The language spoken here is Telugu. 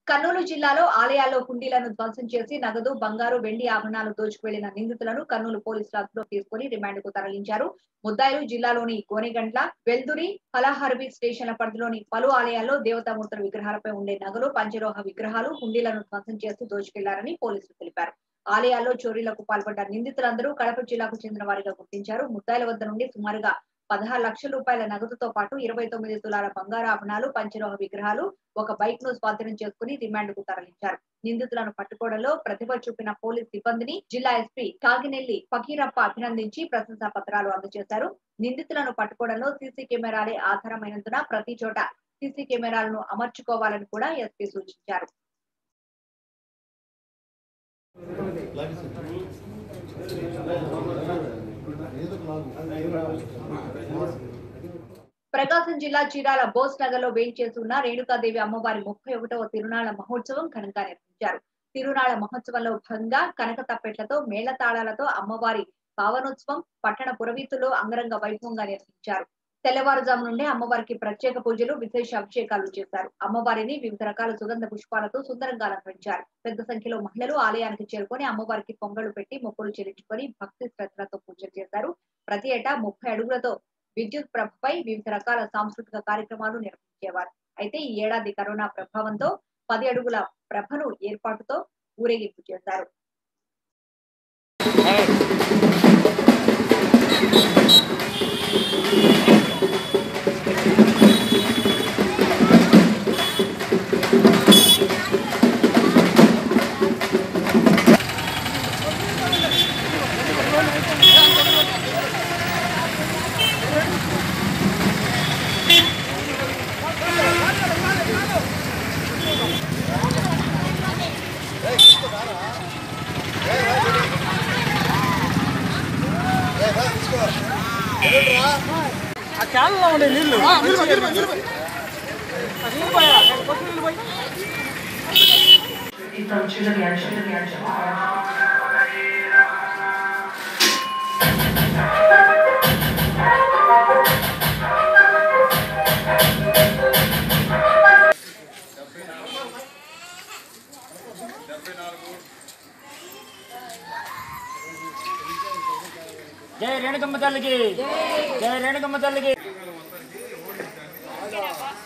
కర్నూలు జిల్లాలో ఆలయాల్లో హుండీలను ధ్వంసం చేసి నగదు బంగారు వెండి ఆభరణాలు దోచుకువెళ్లిన నిందితులను కర్నూలు పోలీసులు అదుపులోకి తీసుకుని రిమాండ్ కు తరలించారు ముద్దాయిలు జిల్లాలోని గోనెగండ్ల వెల్దురి హలహర్బి స్టేషన్ల పరిధిలోని పలు ఆలయాల్లో దేవతామూర్తుల విగ్రహాలపై ఉండే నగలు పంచలోహ విగ్రహాలు హుండీలను ధ్వంసం చేస్తూ దోచుకెళ్లారని పోలీసులు తెలిపారు ఆలయాల్లో చోరీలకు పాల్పడ్డ నిందితులందరూ కడప జిల్లాకు చెందిన వారిగా గుర్తించారు ముద్దాయిల వద్ద నుండి సుమారుగా పదహారు లక్షల రూపాయల నగదుతో పాటు ఇరవై తొమ్మిది తులాల బంగారు ఆభరణాలు పంచలోహ విగ్రహాలు ఒక బైక్ ను స్వాధీనం చేసుకుని రిమాండ్ కు తరలించారు నిందితులను పట్టుకోవడంలో ప్రతిభ చూపిన పోలీస్ సిబ్బందిని జిల్లా ఎస్పీ కాగినెల్లి ఫకీరప్ప అభినందించి ప్రశంసా పత్రాలు అందజేశారు నిందితులను పట్టుకోవడంలో సీసీ కెమెరాలే ఆధారమైనందున ప్రతి చోట సీసీ కెమెరాలను అమర్చుకోవాలని కూడా ఎస్పీ సూచించారు ప్రకాశం జిల్లా చీరాల బోస్ నగర్ లో వేయించేసి ఉన్న రేణుకాదేవి అమ్మవారి ముప్పై ఒకటవ తిరునాళ్ల మహోత్సవం ఘనంగా నిర్వహించారు తిరునాళ్ల మహోత్సవంలో భాగంగా కనక తప్పెట్లతో మేళతాళాలతో అమ్మవారి పావనోత్సవం పట్టణ పురవీతుల్లో అంగరంగ వైభవంగా నిర్వహించారు తెల్లవారుజాము నుండి అమ్మవారికి ప్రత్యేక పూజలు విశేష అభిషేకాలు చేశారు అమ్మవారిని వివిధ రకాల సుగంధ పుష్పాలతో సుందరంగా అలంకరించారు పెద్ద సంఖ్యలో మహిళలు ఆలయానికి చేరుకొని అమ్మవారికి పొంగలు పెట్టి మొక్కులు చెల్లించుకొని భక్తి శ్రద్ధలతో పూజలు చేశారు ప్రతి ఏటా ముప్పై అడుగులతో విద్యుత్ ప్రభపై వివిధ రకాల సాంస్కృతిక కార్యక్రమాలు నిర్వహించేవారు అయితే ఈ ఏడాది కరోనా ప్రభావంతో పది అడుగుల ప్రభను ఏర్పాటుతో ఊరేగింపు చేశారు ఆ క్యాన్లో ఉండే నీళ్లు Então, tira ali, tira ali, tira ali. జై రేణుకమ్మ తల్లికి జై రేణుకమ్మ తల్లికి